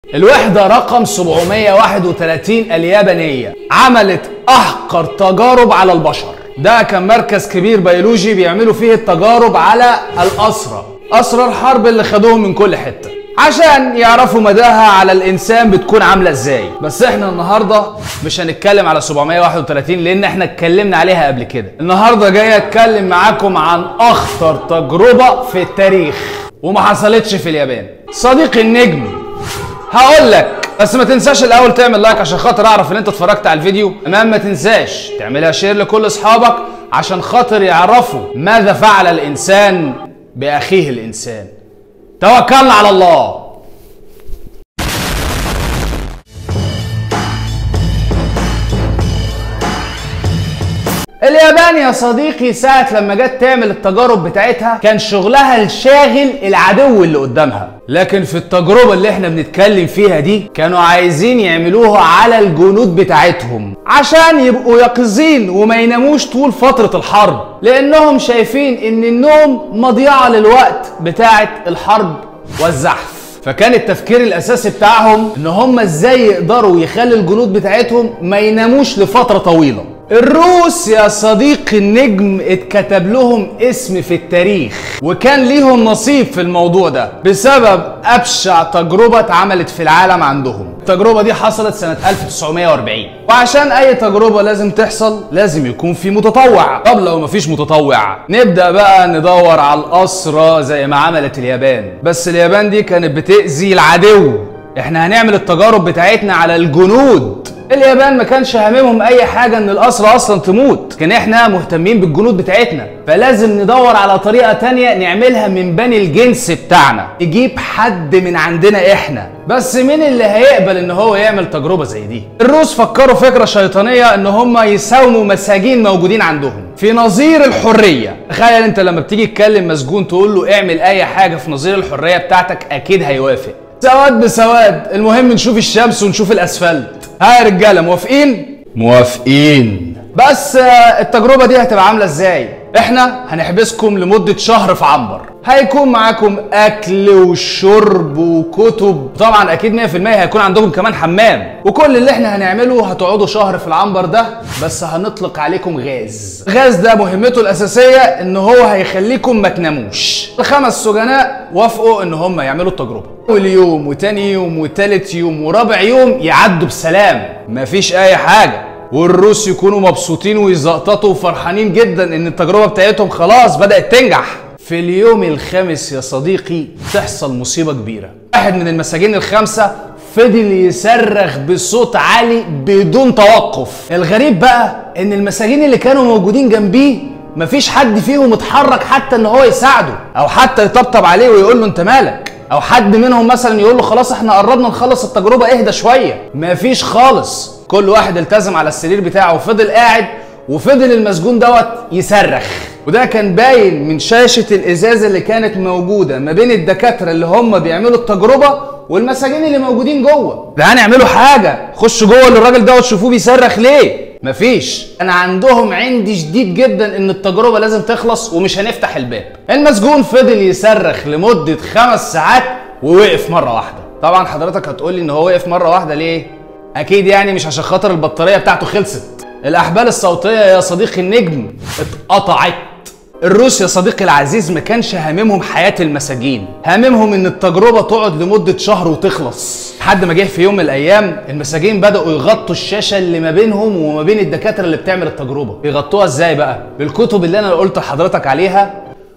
الوحدة رقم 731 اليابانية عملت أحقر تجارب على البشر ده كان مركز كبير بيولوجي بيعملوا فيه التجارب على الأسرى أسرى الحرب اللي خدوهم من كل حتة عشان يعرفوا مداها على الإنسان بتكون عاملة إزاي بس إحنا النهاردة مش هنتكلم على 731 لأن إحنا اتكلمنا عليها قبل كده النهاردة جاي أتكلم معاكم عن أخطر تجربة في التاريخ وما حصلتش في اليابان صديق النجم هقول لك بس ما تنساش الاول تعمل لايك عشان خاطر اعرف ان انت اتفرجت على الفيديو كمان ما تنساش تعملها شير لكل اصحابك عشان خاطر يعرفوا ماذا فعل الانسان باخيه الانسان توكلنا على الله اليابان يا صديقي ساعة لما جت تعمل التجارب بتاعتها كان شغلها الشاغل العدو اللي قدامها لكن في التجربة اللي احنا بنتكلم فيها دي كانوا عايزين يعملوها على الجنود بتاعتهم عشان يبقوا يقظين وما يناموش طول فترة الحرب لانهم شايفين ان النوم مضيعة للوقت بتاعت الحرب والزحف فكان التفكير الاساسي بتاعهم ان هم ازاي يقدروا يخلي الجنود بتاعتهم ما يناموش لفترة طويلة الروس يا صديقي النجم اتكتب لهم اسم في التاريخ وكان ليهم نصيب في الموضوع ده بسبب ابشع تجربة اتعملت في العالم عندهم التجربة دي حصلت سنة 1940 وعشان اي تجربة لازم تحصل لازم يكون في متطوع طب لو مفيش متطوع نبدأ بقى ندور على الأسرة زي ما عملت اليابان بس اليابان دي كانت بتأذي العدو احنا هنعمل التجارب بتاعتنا على الجنود اليابان ما كانش هاممهم اي حاجه ان الاسرى اصلا تموت كان احنا مهتمين بالجنود بتاعتنا فلازم ندور على طريقه تانية نعملها من بني الجنس بتاعنا نجيب حد من عندنا احنا بس مين اللي هيقبل ان هو يعمل تجربه زي دي الروس فكروا فكره شيطانيه ان هم يساوموا مساجين موجودين عندهم في نظير الحريه تخيل انت لما بتيجي تكلم مسجون تقول له اعمل اي حاجه في نظير الحريه بتاعتك اكيد هيوافق سواد بسواد المهم نشوف الشمس ونشوف الاسفلت ها يا رجاله موافقين موافقين بس آه، التجربه دي هتبقى عامله ازاي احنا هنحبسكم لمده شهر في عنبر هيكون معاكم اكل وشرب وكتب طبعا اكيد 100% هيكون عندكم كمان حمام وكل اللي احنا هنعمله هتقعدوا شهر في العنبر ده بس هنطلق عليكم غاز غاز ده مهمته الاساسيه ان هو هيخليكم ما تناموش الخمس سجناء وافقوا ان هم يعملوا التجربه اول يوم وتاني يوم وتالت يوم ورابع يوم يعدوا بسلام مفيش اي حاجه والروس يكونوا مبسوطين ويزقططوا وفرحانين جدا ان التجربه بتاعتهم خلاص بدات تنجح في اليوم الخامس يا صديقي تحصل مصيبه كبيره واحد من المساجين الخمسه فضل يصرخ بصوت عالي بدون توقف الغريب بقى ان المساجين اللي كانوا موجودين جنبيه مفيش حد فيهم اتحرك حتى ان هو يساعده او حتى يطبطب عليه ويقول له انت مالك او حد منهم مثلا يقول له خلاص احنا قربنا نخلص التجربه اهدى شويه مفيش خالص كل واحد التزم على السرير بتاعه وفضل قاعد وفضل المسجون دوت يصرخ وده كان باين من شاشة الإزاز اللي كانت موجودة ما بين الدكاترة اللي هم بيعملوا التجربة والمساجين اللي موجودين جوه ده هنعملوا حاجة خشوا جوه للراجل دوت شوفوه بيصرخ ليه مفيش انا عندهم عندي شديد جدا ان التجربه لازم تخلص ومش هنفتح الباب المسجون فضل يصرخ لمده خمس ساعات ووقف مره واحده طبعا حضرتك هتقولي ان هو وقف مره واحده ليه اكيد يعني مش عشان خاطر البطاريه بتاعته خلصت الاحبال الصوتيه يا صديقي النجم اتقطعت الروس يا صديقي العزيز ما كانش هاممهم حياة المساجين هاممهم ان التجربة تقعد لمدة شهر وتخلص لحد ما جه في يوم من الايام المساجين بدأوا يغطوا الشاشة اللي ما بينهم وما بين الدكاترة اللي بتعمل التجربة يغطوها ازاي بقى بالكتب اللي انا قلت لحضرتك عليها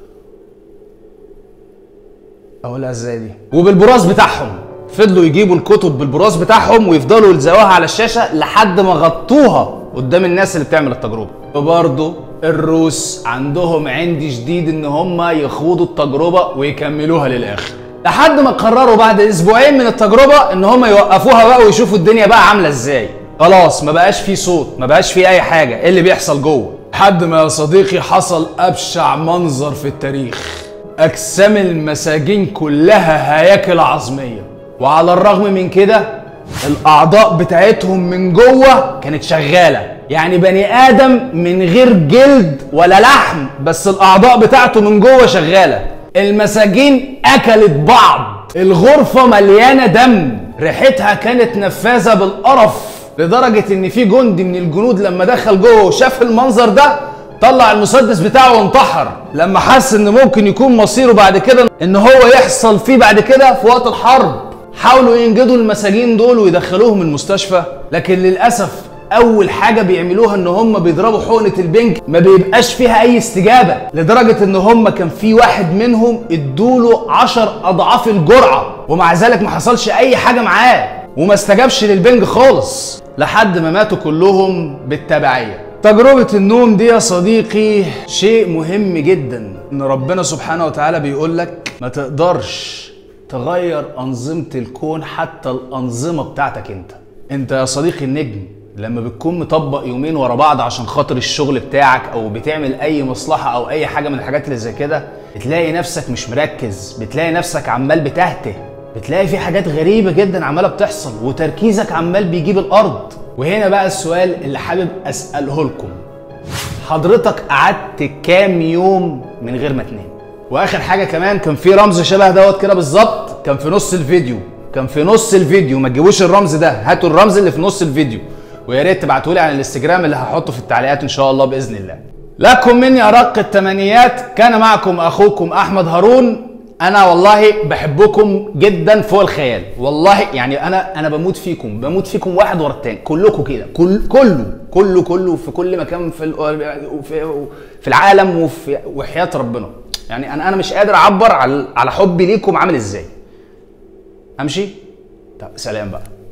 اقولها ازاي دي وبالبراز بتاعهم فضلوا يجيبوا الكتب بالبراز بتاعهم ويفضلوا يلزقوها على الشاشه لحد ما غطوها قدام الناس اللي بتعمل التجربه وبرضه الروس عندهم عند شديد ان هم يخوضوا التجربه ويكملوها للاخر لحد ما قرروا بعد اسبوعين من التجربه ان هم يوقفوها بقى ويشوفوا الدنيا بقى عامله ازاي خلاص ما بقاش في صوت ما بقاش في اي حاجه ايه اللي بيحصل جوه لحد ما يا صديقي حصل ابشع منظر في التاريخ اجسام المساجين كلها هياكل عظميه وعلى الرغم من كده الاعضاء بتاعتهم من جوه كانت شغاله يعني بني ادم من غير جلد ولا لحم بس الاعضاء بتاعته من جوه شغاله المساجين اكلت بعض الغرفه مليانه دم ريحتها كانت نفاذه بالقرف لدرجه ان في جندي من الجنود لما دخل جوه وشاف المنظر ده طلع المسدس بتاعه وانتحر لما حس ان ممكن يكون مصيره بعد كده ان هو يحصل فيه بعد كده في وقت الحرب حاولوا ينجدوا المساجين دول ويدخلوهم المستشفى لكن للاسف اول حاجه بيعملوها ان هم بيضربوا حقنه البنج ما بيبقاش فيها اي استجابه لدرجه ان هم كان في واحد منهم ادوله عشر اضعاف الجرعه ومع ذلك ما حصلش اي حاجه معاه وما استجابش للبنج خالص لحد ما ماتوا كلهم بالتبعيه تجربة النوم دي يا صديقي شيء مهم جدا ان ربنا سبحانه وتعالى بيقول لك ما تقدرش تغير أنظمة الكون حتى الأنظمة بتاعتك انت انت يا صديقي النجم لما بتكون مطبق يومين ورا بعض عشان خاطر الشغل بتاعك او بتعمل اي مصلحة او اي حاجة من الحاجات اللي زي كده بتلاقي نفسك مش مركز بتلاقي نفسك عمال بتهته بتلاقي في حاجات غريبة جدا عمالة بتحصل وتركيزك عمال بيجيب الارض وهنا بقى السؤال اللي حابب اسأله لكم حضرتك قعدت كام يوم من غير ما تنام واخر حاجه كمان كان في رمز شبه دوت كده بالظبط كان في نص الفيديو كان في نص الفيديو ما تجيبوش الرمز ده هاتوا الرمز اللي في نص الفيديو ويا ريت تبعتوا لي على الانستجرام اللي هحطه في التعليقات ان شاء الله باذن الله لكم مني ارق التمنيات كان معكم اخوكم احمد هارون انا والله بحبكم جدا فوق الخيال والله يعني انا انا بموت فيكم بموت فيكم واحد ورا التاني كلكم كده كل كله كله كله في كل مكان في ال- في, في العالم وفي وحياه ربنا يعني انا انا مش قادر اعبر على على حبي ليكم عامل ازاي امشي طب سلام بقى